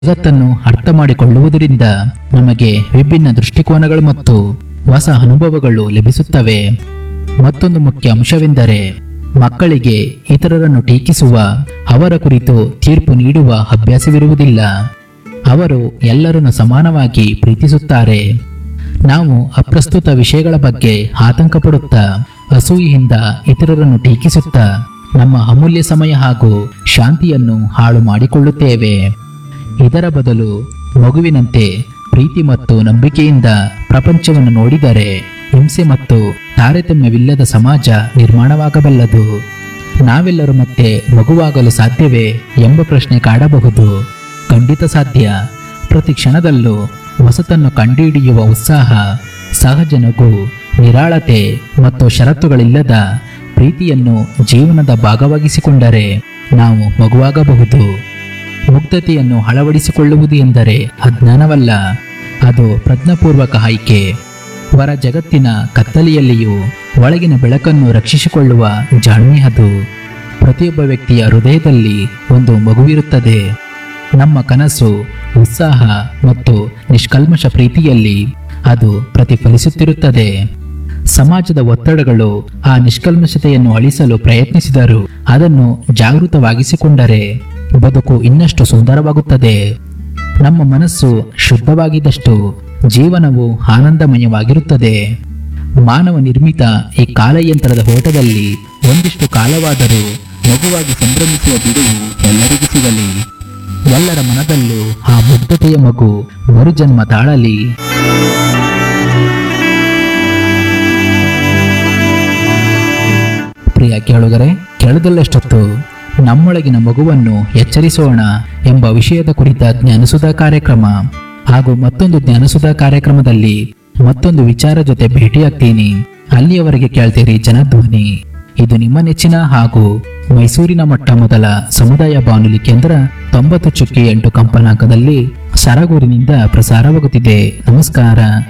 ಜಗತ್ತನ್ನು ಅರ್ಥ ಮಾಡಿಕೊಳ್ಳುವುದರಿಂದ ನಮಗೆ ವಿಭಿನ್ನ ದೃಷ್ಟಿಕೋನಗಳು ಮತ್ತು ಹೊಸ ಅನುಭವಗಳು ಲಭಿಸುತ್ತವೆ ಮತ್ತೊಂದು ಮುಖ್ಯ ಅಂಶವೆಂದರೆ ಮಕ್ಕಳಿಗೆ ಇತರರನ್ನು ಟೀಕಿಸುವ ಅವರ ಕುರಿತು ತೀರ್ಪು ನೀಡುವ ಅಭ್ಯಾಸವಿರುವುದಿಲ್ಲ ಅವರು ಎಲ್ಲರನ್ನು ಸಮಾನವಾಗಿ ಪ್ರೀತಿಸುತ್ತಾರೆ ನಾವು ಅಪ್ರಸ್ತುತ ವಿಷಯಗಳ ಬಗ್ಗೆ ಆತಂಕ ಪಡುತ್ತಾ ಅಸೂಯೆಯಿಂದ ಇತರರನ್ನು ಟೀಕಿಸುತ್ತಾ ನಮ್ಮ ಅಮೂಲ್ಯ ಸಮಯ ಹಾಗೂ ಶಾಂತಿಯನ್ನು ಹಾಳು ಮಾಡಿಕೊಳ್ಳುತ್ತೇವೆ ಇದರ ಬದಲು ಮಗುವಿನಂತೆ ಪ್ರೀತಿ ಮತ್ತು ನಂಬಿಕೆಯಿಂದ ಪ್ರಪಂಚವನ್ನು ನೋಡಿದರೆ ಹಿಂಸೆ ಮತ್ತು ತಾರತಮ್ಯವಿಲ್ಲದ ಸಮಾಜ ನಿರ್ಮಾಣವಾಗಬಲ್ಲದು ನಾವೆಲ್ಲರೂ ಮತ್ತೆ ಮಗುವಾಗಲು ಸಾಧ್ಯವೇ ಎಂಬ ಪ್ರಶ್ನೆ ಕಾಡಬಹುದು ಖಂಡಿತ ಸಾಧ್ಯ ಪ್ರತಿ ಕ್ಷಣದಲ್ಲೂ ಹೊಸತನ್ನು ಕಂಡುಹಿಡಿಯುವ ಉತ್ಸಾಹ ಸಹಜ ನಗು ನಿರಾಳತೆ ಮತ್ತು ಷರತ್ತುಗಳಿಲ್ಲದ ಪ್ರೀತಿಯನ್ನು ಜೀವನದ ಭಾಗವಾಗಿಸಿಕೊಂಡರೆ ನಾವು ಮಗುವಾಗಬಹುದು ಮುಗ್ಧತೆಯನ್ನು ಅಳವಡಿಸಿಕೊಳ್ಳುವುದು ಎಂದರೆ ಅಜ್ಞಾನವಲ್ಲ ಅದು ಪ್ರಜ್ಞಾಪೂರ್ವಕ ಆಯ್ಕೆ ಹೊರ ಜಗತ್ತಿನ ಕತ್ತಲೆಯಲ್ಲಿಯೂ ಒಳಗಿನ ಬೆಳಕನ್ನು ರಕ್ಷಿಸಿಕೊಳ್ಳುವ ಜಾಣ್ಮೆ ಅದು ಪ್ರತಿಯೊಬ್ಬ ವ್ಯಕ್ತಿಯ ಹೃದಯದಲ್ಲಿ ಒಂದು ಮಗುವಿರುತ್ತದೆ ನಮ್ಮ ಕನಸು ಉತ್ಸಾಹ ಮತ್ತು ನಿಷ್ಕಲ್ಮಶ ಪ್ರೀತಿಯಲ್ಲಿ ಅದು ಪ್ರತಿಫಲಿಸುತ್ತಿರುತ್ತದೆ ಸಮಾಜದ ಒತ್ತಡಗಳು ಆ ನಿಷ್ಕಲ್ಮಶತೆಯನ್ನು ಅಳಿಸಲು ಪ್ರಯತ್ನಿಸಿದರು ಅದನ್ನು ಜಾಗೃತವಾಗಿಸಿಕೊಂಡರೆ ಬದುಕು ಇನ್ನಷ್ಟು ಸುಂದರವಾಗುತ್ತದೆ ನಮ್ಮ ಮನಸ್ಸು ಶುದ್ಧವಾಗಿದ್ದಷ್ಟು ಜೀವನವು ಆನಂದಮಯವಾಗಿರುತ್ತದೆ ಮಾನವ ನಿರ್ಮಿತ ಈ ಕಾಲಯಂತ್ರದ ಓಟದಲ್ಲಿ ಒಂದಿಷ್ಟು ಕಾಲವಾದರೂ ಮಗುವಾಗಿ ಸಂಭ್ರಮಿಸುವ ಬಿಡುವು ಎಲ್ಲರಿಗೂ ಸಿಗಲಿ ಎಲ್ಲರ ಮನದಲ್ಲೂ ಆ ಮುಗ್ಧತೆಯ ಮಗು ಮರುಜನ್ಮ ತಾಳಲಿ ಪ್ರಿಯ ಕೇಳುಗರೆ ಕೇಳದಲ್ಲಷ್ಟೊತ್ತು ನಮ್ಮೊಳಗಿನ ಮಗುವನ್ನು ಎಚ್ಚರಿಸೋಣ ಎಂಬ ವಿಷಯದ ಕುರಿತ ಜ್ಞಾನಸುಧಾ ಕಾರ್ಯಕ್ರಮ ಹಾಗೂ ಮತ್ತೊಂದು ಜ್ಞಾನಸುಧಾ ಕಾರ್ಯಕ್ರಮದಲ್ಲಿ ಮತ್ತೊಂದು ವಿಚಾರ ಜೊತೆ ಭೇಟಿಯಾಗ್ತೀನಿ ಅಲ್ಲಿಯವರೆಗೆ ಕೇಳ್ತೀರಿ ಜನಧ್ವನಿ ಇದು ನಿಮ್ಮ ನೆಚ್ಚಿನ ಹಾಗೂ ಮೈಸೂರಿನ ಮೊಟ್ಟ ಮೊದಲ ಸಮುದಾಯ ಬಾನುಲಿ ಕೇಂದ್ರ ತೊಂಬತ್ತು ಚುಕ್ಕಿ ಎಂಟು ಕಂಪನಾಂಕದಲ್ಲಿ ಸರಗೂರಿನಿಂದ ಪ್ರಸಾರವಾಗುತ್ತಿದೆ ನಮಸ್ಕಾರ